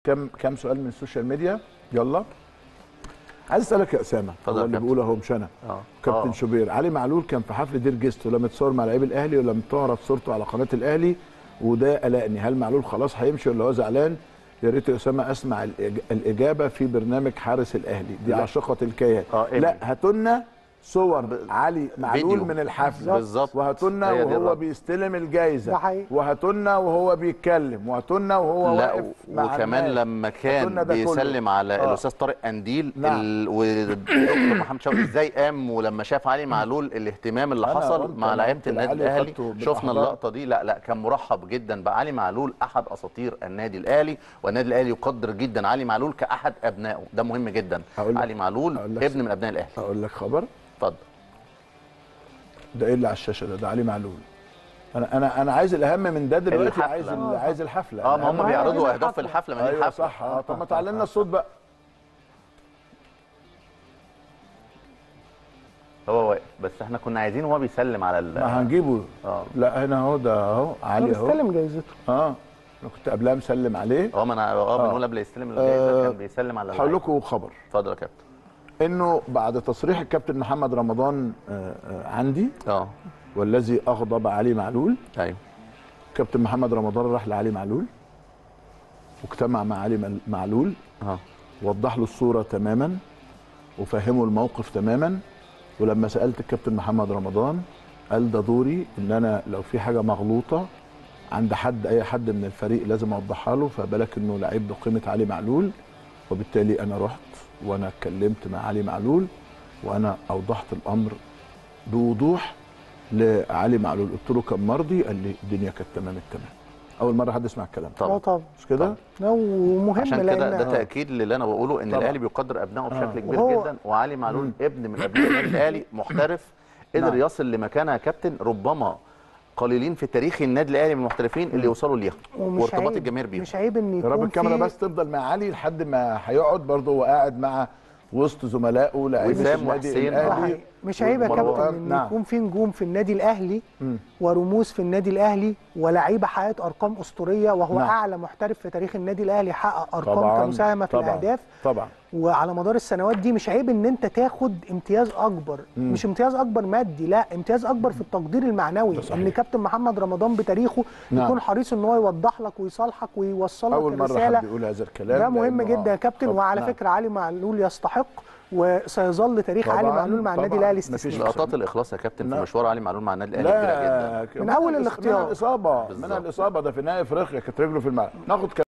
كم كم سؤال من السوشيال ميديا يلا عايز اسالك يا اسامه اتفضل هو يا اللي كابتن. بيقول اهو مش انا اه كابتن آه. شوبير علي معلول كان في حفل دير جيستو لما اتصور مع لعيب الاهلي ولم تعرض صورته على قناه الاهلي وده قلقني هل معلول خلاص هيمشي ولا هو زعلان يا ريت يا اسامه اسمع الإج- الاجابه في برنامج حارس الاهلي دي لا. عاشقه الكيان آه، إيه؟ لا هاتولنا صور علي معلول فيديو. من الحفله بالظبط. وهاتولنا هي دي وهو الرد. بيستلم الجايزه ده حقيقي. وهاتولنا وهو بيتكلم وهاتولنا وهو لا واقف مع وكمان الناس. لما هاتولنا كان ده كله. بيسلم على آه. الاستاذ طارق قنديل نعم. ال... ودكتور محمد شوقي ازاي قام ولما شاف علي معلول الاهتمام اللي أنا حصل قلت- مع أنا لعيبه قلت النادي لعلي الاهلي خدته شفنا بالأحضان. اللقطه دي لا لا كان مرحب جدا بعلي معلول احد اساطير النادي الاهلي والنادي الاهلي يقدر جدا علي معلول كاحد ابنائه ده مهم جدا أقول لك- علي معلول أقول لك- ابن من ابناء الاهلي اقول لك خبر اتفضل ده ايه اللي على الشاشه ده ده علي معلول انا انا انا عايز الاهم من ده دلوقتي الحفلة. عايز ال- عايز الحفله اه ما هم أهم حاجة- بيعرضوا هي اهداف في الحفلة. الحفله ما هي ايوه الحفله صح اه طب ما تعلن لنا الصوت بقى هو واقف بس احنا كنا عايزين وهو بيسلم على ال... ما هنجيبه اه لا هنا اهو ده اهو انا علي اهو بستلم جايزته اه انا كنت قبلها مسلم عليه اه ما انا اه بنقول قبل يستلم الجايزه كان بيسلم على هقول اللعيبة. لكم خبر اتفضل يا كابتن انه بعد تصريح الكابتن محمد رمضان آه، آه، عندي اه والذي اغضب علي معلول ايوه كابتن محمد رمضان راح لعلي معلول واجتمع مع علي مل- معلول اه وضح له الصوره تماما وفهمه الموقف تماما ولما سالت الكابتن محمد رمضان قال ده دوري ان انا لو في حاجه مغلوطه عند حد اي حد من الفريق لازم اوضحها له فبالك انه لعيب بقيمه علي معلول وبالتالي انا رحت وانا اتكلمت مع علي معلول وانا اوضحت الامر بوضوح لعلي معلول قلت له كان مرضي قال لي الدنيا كانت تمام التمام اول مره حد يسمع الكلام ده اه طبعا طبعا مش كده لا، ومهم عشان كده لان ده تاكيد للي انا بقوله ان طبعا. الاهلي بيقدر ابنائه بشكل كبير وهو- جدا وعلي معلول ابن من ابناء النادي الاهلي محترف قدر نعم. يصل لمكانه يا كابتن ربما قليلين في تاريخ النادي الاهلي من المحترفين اللي يوصلوا ليها ومش وارتباط عيب- الجماهير بيهم مش عيب ان يا رب يكون الكاميرا في بس تفضل مع علي لحد ما هيقعد برضه هو قاعد مع وسط زملائه لعيبه وسام النادي وحسين. ده الاهلي حقيقي. مش عيب يا ومروان. كابتن ان نعم. يكون في نجوم في النادي الاهلي مم. ورموز في النادي الاهلي ولاعيبه حققت ارقام اسطوريه وهو نعم. اعلى محترف في تاريخ النادي الاهلي حقق ارقام طبعا كمساهمه في طبعا الاهداف طبعا وعلى مدار السنوات دي مش عيب ان انت تاخد امتياز اكبر مم. مش امتياز اكبر مادي لا امتياز اكبر في التقدير المعنوي ده صحيح. ان كابتن محمد رمضان بتاريخه نعم. يكون حريص ان هو يوضح لك ويصالحك ويوصل لك اول مره الرساله حد يقول هذا الكلام ده مهم لأنه جدا آه، يا كابتن طبعاً. وعلى نعم. فكره علي معلول يستحق وسيظل تاريخ طبعاً، علي معلول مع النادي طبعاً. الاهلي مفيش استثنائي لقطات الاخلاص يا كابتن في لا. مشوار علي معلول مع النادي الاهلي كبيره جدا لا من أول من الاختيار. الاصابه من بالظبط. الاصابه ده في نهائي افريقيا كانت رجله في الملعب ناخد